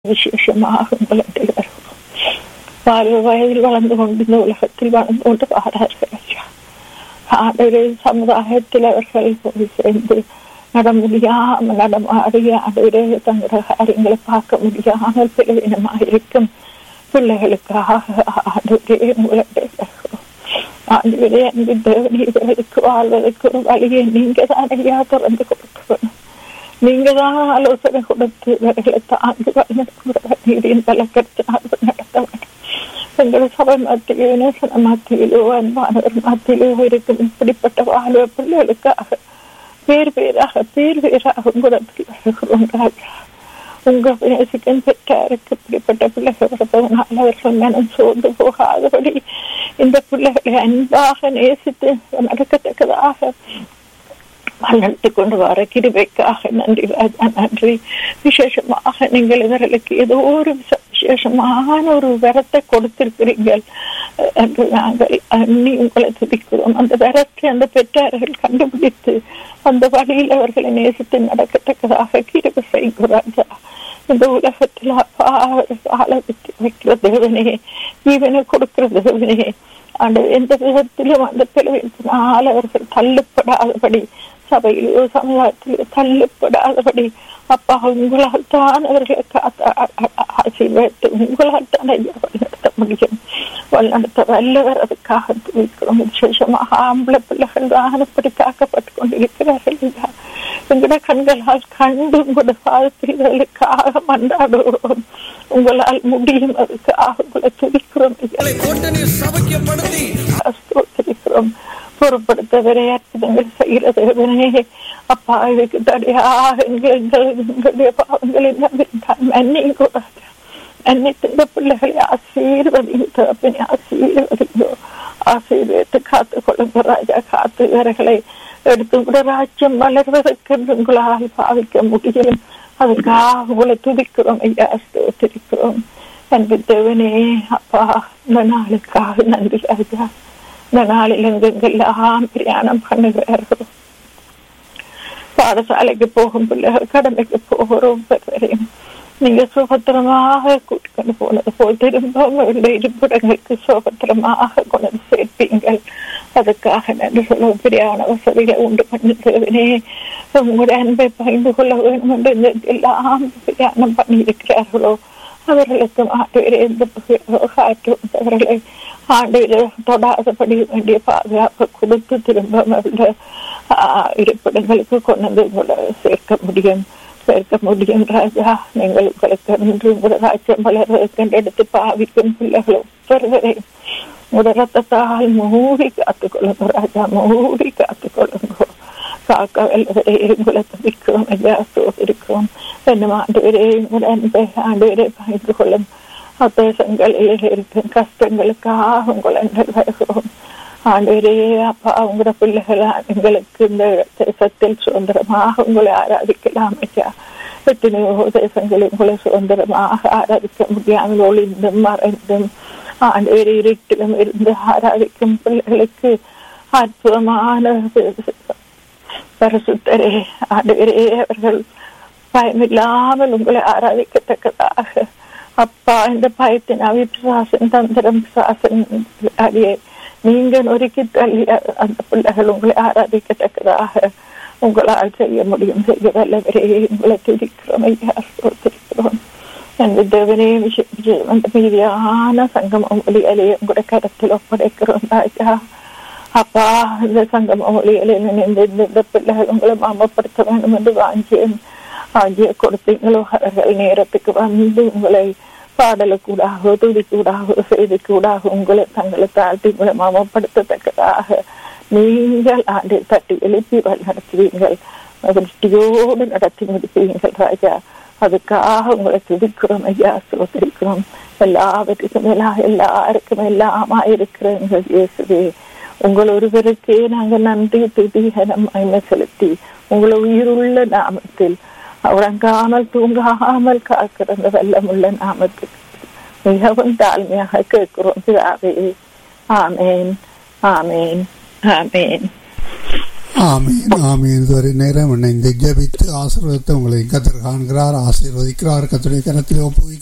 விசேஷமாக உங்களிடத்தில் வருகிறோம் வாலிப வயதில் வளர்ந்து கொண்டு இந்த உலகத்தில் வளர்ந்து கொண்டு வாரார்கள் ஐயா ஆண்டவரே சமுதாயத்தில் அவர்கள் போய் சேர்ந்து நட முடியாமல் நடமாடிய ஆண்டவரே தங்களுடைய காரியங்களை பார்க்க முடியாமல் பிளவினமாக இருக்கும் பிள்ளைகளுக்காக ஆண்டவரே உங்களிடத்தில் வருகிறோம் ஆண்டவரே அன்பு தேவனி இவர்களுக்கு வாழ்வதற்கு ஒரு வழியை நீங்க தான் ஐயா திறந்து கொடுக்கணும் நீங்க தான் ஆலோசனை கொடுத்து இவர்களை தாங்கி வழிநடத்துகிற நீரின் பலக்கத்தினால் நடத்த வேண்டும் எங்கள் சபை மத்தியிலோ நேசன மத்தியிலோ அன்பானவர் மத்தியிலோ இருக்கும் இப்படிப்பட்ட வாழ்வ பிள்ளைகளுக்காக பேர் பேராக பேர் பேராக உங்களிடத்தில் வருகிறோம் ராஜா உங்க நேசிக்கும் பெற்றாருக்கு இப்படிப்பட்ட பிள்ளைகள் வருவதனால் அவர்கள் மனம் சோர்ந்து போகாதபடி இந்த பிள்ளைகளை அன்பாக நேசித்து நடக்கத்தக்கதாக வளர்த்து கொண்டு வர கிருபைக்காக நன்றி ராஜா நன்றி விசேஷமாக நீங்கள் இவர்களுக்கு ஏதோ ஒரு விசேஷமான ஒரு வரத்தை கொடுத்திருக்கிறீர்கள் என்று நாங்கள் அண்ணி உங்களை துதிக்கிறோம் அந்த வரத்தை அந்த பெற்றார்கள் கண்டுபிடித்து அந்த வழியில் அவர்களை நேசித்து நடக்கத்தக்கதாக கிருபை செய்யும் ராஜா இந்த உலகத்தில் அப்பா ஆள விட்டு வைக்கிற தேவனே ஜீவனை கொடுக்கிற தேவனே அந்த எந்த விதத்திலும் அந்த பிளவினால் அவர்கள் தள்ளுப்படாதபடி சபையிலோ சமுதாயத்திலோ தள்ளுப்படாதபடி அப்பா உங்களால் தான் அவர்களை ஆசீர்வதித்து உங்களால் தான் ஐயா வழிநடத்த முடியும் வழிநடத்த வல்லவர் அதுக்காக துணிக்கிறோம் விசேஷமாக ஆம்பளை பிள்ளைகள் தான் இப்படி காக்கப்பட்டு கொண்டிருக்கிறார்கள் ஐயா எங்களோட கண்களால் கண்டு உங்களோட பாதப்பிரிவுகளுக்காக மன்றாடுகிறோம் உங்களால் முடியும் அதுக்காக உங்களை துதிக்கிறோம் ஸ்தோத்திரிக்கிறோம் பொறுப்படுத்தவரே அற்புதங்கள் செய்கிறது அப்பா இதுக்கு தடையாக எங்களுடைய பாவங்களை மன்னியும் கூடாது மன்னித்து இந்த பிள்ளைகளை ஆசீர்வதிங்க தகப்பனை ஆசீர்வதிங்கோ ஆசீர்வதித்து காத்து கொள்ளுங்க ராஜா காத்து இவர்களை எடுத்து கூட ராஜ்யம் வளர்வதற்கு உங்களால் பாவிக்க முடியும் அதுக்காக உங்களை துதிக்கிறோம் ஐயா ஸ்தோத்திரிக்கிறோம் அன்பு தேவனே அப்பா இந்த நாளுக்காக நன்றி ராஜா இந்த நாளில் எங்கெங்கெல்லாம் பிரயாணம் பண்ணுகிறார்கள் பாடசாலைக்கு போகும் பிள்ளைகள் கடமைக்கு போகிறோம் பெறுவரையும் நீங்க சுபத்திரமாக கூட்டிக்கொண்டு போனது போல் திரும்ப இருப்பிடங்களுக்கு சுபத்திரமாக கொண்டு சேர்ப்பீங்கள் அதுக்காக நன்றி சொல்ல பிரியான வசதிகளை உண்டு பண்ணி தேவனே உங்களுடைய அன்பை பகிர்ந்து கொள்ள வேண்டும் என்று எல்லாம் பிரயாணம் பண்ணியிருக்கிறார்களோ அவர்களுக்கு ஆண்டு எந்த காற்றும் அவர்களை ஆண்டு தொடாதபடி வேண்டிய பாதுகாப்பு கொடுத்து திரும்ப இருப்பிடங்களுக்கு கொண்டு போல சேர்க்க முடியும் சேர்க்க முடியும் ராஜா நீங்கள் உங்களுக்கு நின்று உங்களோட ராஜ்யம் வளர்வதற்கு எடுத்து பாவிக்கும் பிள்ளைகள் ஒவ்வொருவரையும் உங்களோட ரத்தத்தால் மூடி காத்துக்கொள்ளுங்க ராஜா மூடி காத்துக்கொள்ளுங்க காக்க வல்லவரே உங்களை துதிக்கிறோம் ஐயா சோதரிக்கிறோம் என்னும் ஆண்டு வரை உங்களோட அன்பை ஆண்டு வரை பகிர்ந்து கொள்ளும் அத்தேசங்களில் இருக்கும் கஷ்டங்களுக்காக உங்களை வருகிறோம் ஆண்டவரே அப்பா உங்களோட பிள்ளைகள் எங்களுக்கு இந்த தேசத்தில் சுதந்திரமாக உங்களை ஆராதிக்கலாம் ஐயா எத்தனையோ தேசங்களில் உங்களை சுதந்திரமாக ஆராதிக்க முடியாமல் ஒளிந்தும் மறைந்தும் ஆண்டவரே இருட்டிலும் இருந்து ஆராதிக்கும் பிள்ளைகளுக்கு அற்புதமான பரிசுத்தரே ஆண்டவரே அவர்கள் பயமில்லாமல் உங்களை ஆராதிக்கத்தக்கதாக அப்பா இந்த பயத்தின் அவிசுவாசன் தந்திரம் சாசன் அடியே நீங்கள் ஒருக்கி தள்ளி அந்த பிள்ளைகள் உங்களை ஆராதிக்கத்தக்கதாக உங்களால் செய்ய முடியும் செய்ய வல்லவரே உங்களை துதிக்கிறோம் ஐயா சோத்திருக்கிறோம் அந்த தேவனே அந்த மீதியான சங்கம மொழிகளை உங்களுடைய கருத்தில் ஒப்படைக்கிறோம் ராஜா அப்பா இந்த சங்கம மொழிகளை நினைந்து இந்த பிள்ளைகள் உங்களை மாமப்படுத்த வேண்டும் என்று வாங்கியேன் வாங்கிய கொடுத்தீங்களோ அவர்கள் நேரத்துக்கு வந்து உங்களை பாடலுக்கூடாக துதிக்கூடாக செய்திக்கூடாக உங்களை தங்களை தாழ்த்தி உங்களை மாமப்படுத்தத்தக்கதாக நீங்கள் ஆண்டு தட்டி எழுப்பி நடத்துவீங்கள் திருஷ்டியோடு நடத்தி முடிப்பீங்கள் ராஜா அதுக்காக உங்களை துதிக்கிறோம் ஐயா சோதரிக்கிறோம் எல்லாவற்றுக்கும் எல்லாம் எல்லாருக்கும் எல்லாமா இருக்கிற எங்கள் இயேசுவே உங்கள் ஒருவருக்கே நாங்கள் நன்றி துதி மகிமை செலுத்தி உங்களை உயிருள்ள நாமத்தில் உறங்காமல் தூங்காமல் காக்கிற அந்த வெள்ளமுள்ள நாமத்துக்கு மிகவும் தாழ்மையாக கேட்கிறோம் பிதாவே ஆமேன் ஆமேன் ஆமேன் ஆமீன் ஆமீன் இதுவரை நேரம் இணைந்து ஜெபித்து ஆசீர்வதித்து உங்களை கத்தர் காண்கிறார் ஆசீர்வதிக்கிறார் கத்துடைய கரத்தில் ஒப்புவிக்கிறோம்